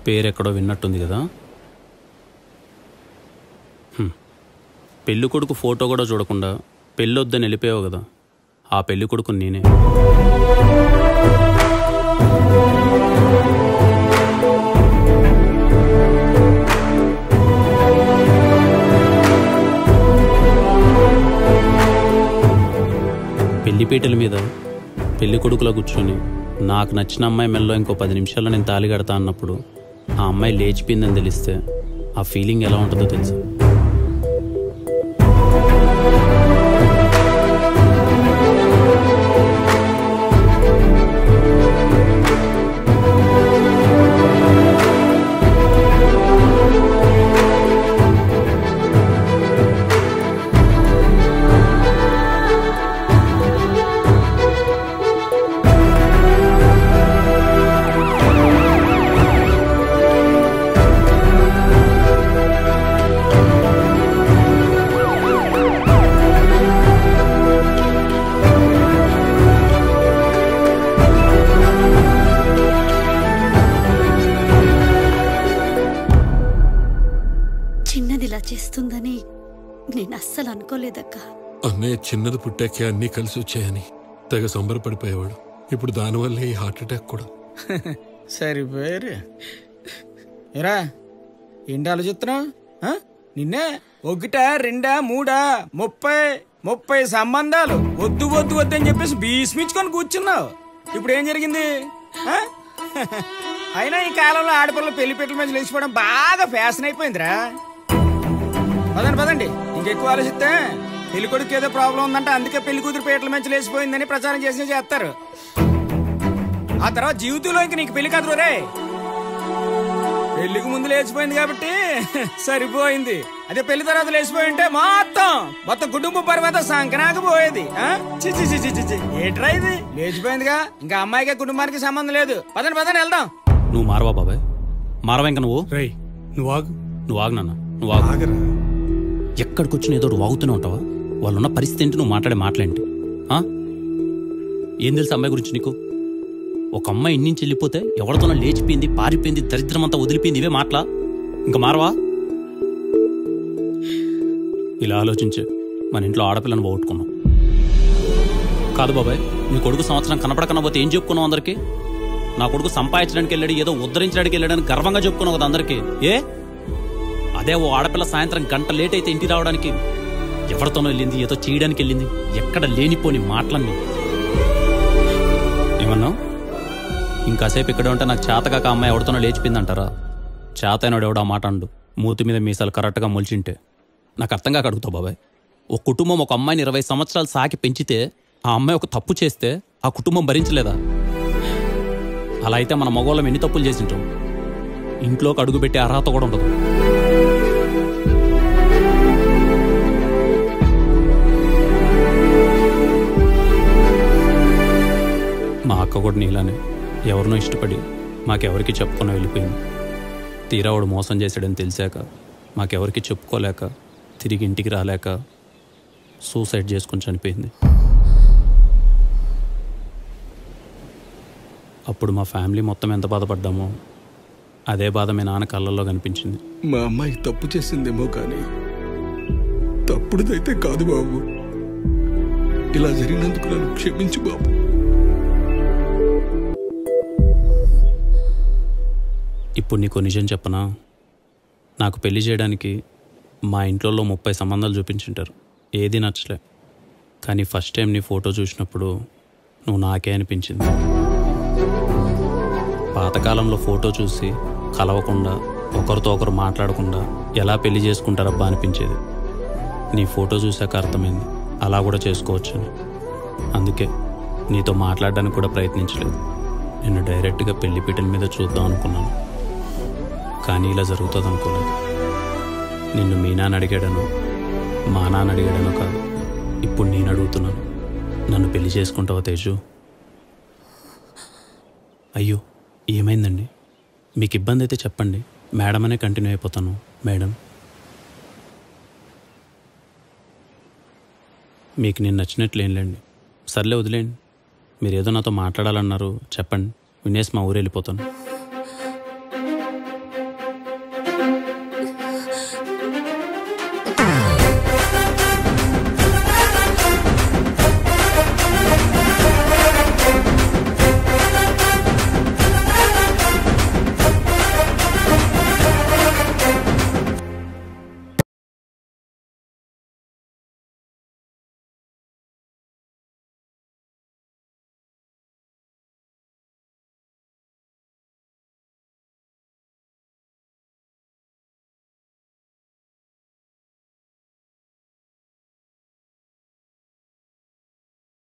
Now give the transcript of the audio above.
పేరు ఎక్కడో విన్నట్టుంది కదా హ్మ్. పెళ్లి కొడుకు ఫోటో కూడా చూడకుండా పెళ్ళొద్దని వెళ్ళిపోయావు కదా ఆ పెళ్లి కొడుకు నేనే పెళ్లిపీటల మీద పెళ్లి కొడుకులో కూర్చొని నాకు నచ్చిన అమ్మాయి మెల్లో ఇంకో పది నిమిషాల్లో నేను తాళి కడతా అన్నప్పుడు ఆ అమ్మాయి లేచిపోయిందని తెలిస్తే ఆ ఫీలింగ్ ఎలా ఉంటుందో తెలుసు చిన్నది ఇలా చేస్తుందని నేను అస్సలు అనుకోలేదక్కా అన్నయ్య చిన్నది పుట్టాకే అన్నీ కలిసి వచ్చాయని తెగ సంబరపడిపోయేవాడు ఇప్పుడు దానివల్లే ఈ హార్ట్ అటాక్ కూడా సరిపోయారు ఏరా ఏంటి ఆలోచిస్తున్నావు ఆ? నిన్నే ఒకటా రెండా మూడా ముప్పై ముప్పై సంబంధాలు వద్దు వద్దు వద్దు అని చెప్పేసి భీష్మించుకొని కూర్చున్నావు ఇప్పుడు ఏం జరిగింది ఆ? అయినా ఈ కాలంలో ఆడపిల్లలు పెళ్లి పెట్టల మీద లేచిపోవడం బాగా ఫ్యాషన్ అయిపోయిందిరా పదండి పదండి ఇంకెక్కువ ఆలోచిస్తే పెళ్లి కొడుకు ఏదో ప్రాబ్లం ఉందంటే అందుకే పెళ్లి కూతురు పేటల మంచి లేచిపోయిందని ప్రచారం చేసి చేస్తారు ఆ తర్వాత జీవితంలో ఇంక నీకు పెళ్లి కాదు రే పెళ్లికి ముందు లేచిపోయింది కాబట్టి సరిపోయింది అదే పెళ్లి తర్వాత లేచిపోయి ఉంటే మొత్తం మొత్తం కుటుంబ పరివాత సంకనాక పోయేది ఆ? చి చి చి చి చి చి. ఏట్రా ఇది లేచిపోయిందిగా ఇంకా అమ్మాయికి కుటుంబానికి సంబంధం లేదు పదండి పదండి వెళ్దాం నువ్వు మారవా బాబాయ్ మారవా ఇంక నువ్వు రై నువ్వు ఆగు నువ్వు ఆగు నాన్న నువ్వు ఆగు ఆగరా ఎక్కడికి వచ్చిన ఏదో ఒకటి వాగుతూనే ఉంటావా వాళ్ళున్న పరిస్థితి ఏంటి నువ్వు మాట్లాడే మాటలేంటి ఆ? ఏం తెలుసు అమ్మాయి గురించి నీకు ఒక అమ్మాయి ఇంటి నుంచి వెళ్ళిపోతే ఎవరితోనో లేచిపోయింది పారిపోయింది దరిద్రం అంతా వదిలిపోయింది ఇవే మాటలా ఇంకా మారవా ఇలా ఆలోచించే మన ఇంట్లో ఆడపిల్లను పోగొట్టుకున్నాం కాదు బాబాయ్ నీ కొడుకు సంవత్సరం కనపడకన్నా పోతే ఏం చెప్పుకున్నావు అందరికీ నా కొడుకు సంపాదించడానికి వెళ్ళాడు ఏదో ఉద్ధరించడానికి వెళ్ళాడని గర్వంగా చెప్పుకున్నావు కదా అందరికీ ఏ అదే ఓ ఆడపిల్ల సాయంత్రం గంట లేట్ అయితే ఇంటికి రావడానికి ఎవరితోనో వెళ్ళింది ఏదో చేయడానికి వెళ్ళింది ఎక్కడ లేనిపోని మాటలన్నీ ఏమన్నావు ఇంకాసేపు ఇక్కడ ఉంటే నాకు చేతకాక అమ్మాయి ఎవరితోనో లేచిపోయిందంటారా చేతైనడు ఎవడో ఆ మాట అండు మూతి మీద మీసాలు కరెక్ట్గా మొలిచింటే నాకు అర్థం కాక అడుగుతావు బాబాయ్ ఒక కుటుంబం ఒక అమ్మాయిని ఇరవై సంవత్సరాలు సాకి పెంచితే ఆ అమ్మాయి ఒక తప్పు చేస్తే ఆ కుటుంబం భరించలేదా అలా అయితే మన మగవాళ్ళం ఎన్ని తప్పులు చేసింటాం ఇంట్లోకి అడుగుపెట్టే అర్హత కూడా ఉండదు మా అక్క కూడా నీలానే ఎవరినో ఇష్టపడి మాకెవరికి చెప్పుకొని వెళ్ళిపోయింది తీరా వాడు మోసం చేశాడని తెలిసాక మాకెవరికి చెప్పుకోలేక తిరిగి ఇంటికి రాలేక సూసైడ్ చేసుకొని చనిపోయింది అప్పుడు మా ఫ్యామిలీ మొత్తం ఎంత బాధపడ్డామో అదే బాధ మీ నాన్న కళ్ళల్లో కనిపించింది మా అమ్మాయి తప్పు చేసిందేమో కానీ తప్పుడుదైతే కాదు బాబు ఇలా జరిగినందుకు నన్ను క్షమించు బాబు ఇప్పుడు నీకు నిజం చెప్పనా నాకు పెళ్లి చేయడానికి మా ఇంట్లో ముప్పై సంబంధాలు చూపించుంటారు ఏది నచ్చలే కానీ ఫస్ట్ టైం నీ ఫోటో చూసినప్పుడు నువ్వు నాకే అనిపించింది పాతకాలంలో ఫోటో చూసి కలవకుండా ఒకరితో ఒకరు మాట్లాడకుండా ఎలా పెళ్లి చేసుకుంటారబ్బా అనిపించేది నీ ఫోటో చూశాక అర్థమైంది అలా కూడా చేసుకోవచ్చని అందుకే నీతో మాట్లాడడానికి కూడా ప్రయత్నించలేదు నిన్ను డైరెక్ట్గా పెళ్లిపీటల మీద చూద్దాం అనుకున్నాను కానీ ఇలా జరుగుతుంది అనుకోలేదు నిన్ను మీ నాన్న అడిగాడను మా నాన్న అడిగాడను కాదు ఇప్పుడు నేను అడుగుతున్నాను నన్ను పెళ్లి చేసుకుంటావా తేజు అయ్యో ఏమైందండి మీకు ఇబ్బంది అయితే చెప్పండి మేడం అనే కంటిన్యూ అయిపోతాను మేడం మీకు నేను నచ్చినట్లు ఏంలేండి సర్లే వదిలేండి మీరు ఏదో నాతో మాట్లాడాలన్నారు చెప్పండి వినేసి మా ఊరు వెళ్ళిపోతాను